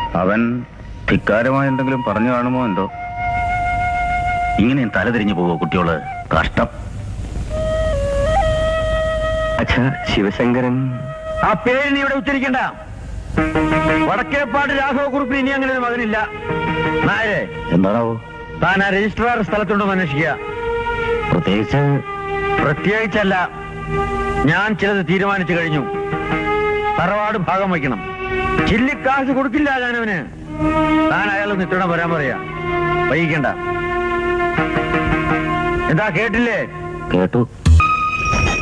അവൻ ധിക്കാരമായ എന്തെങ്കിലും പറഞ്ഞു കാണുമോ എന്തോ ഇങ്ങനെ തലതിരിഞ്ഞു പോവോ കുട്ടിയോള് കഷ്ടം അച്ഛാ ശിവശങ്കരൻ ആ പേര് നീ ഇവിടെ ഉച്ചരിക്കണ്ട വടക്കേപ്പാട് രാഘവ കുറുപ്പിന് ഇനി അങ്ങനെ ഒരു മകനില്ല നായരെ എന്താണാവോ താൻ ആ രജിസ്ട്രാർ സ്ഥലത്തുണ്ടോ എന്ന് അന്വേഷിക്കുക പ്രത്യേകിച്ച് പ്രത്യേകിച്ചല്ല ഞാൻ ചിലത് തീരുമാനിച്ചു കഴിഞ്ഞു തറവാട് ഭാഗം വയ്ക്കണം ചില്ലിക്കാശ് കൊടുക്കില്ല ഞാനവന് താൻ അയാൾ നിത്തണം വരാൻ പറയാ വൈകിക്കണ്ട എന്താ കേട്ടില്ലേ കേട്ടു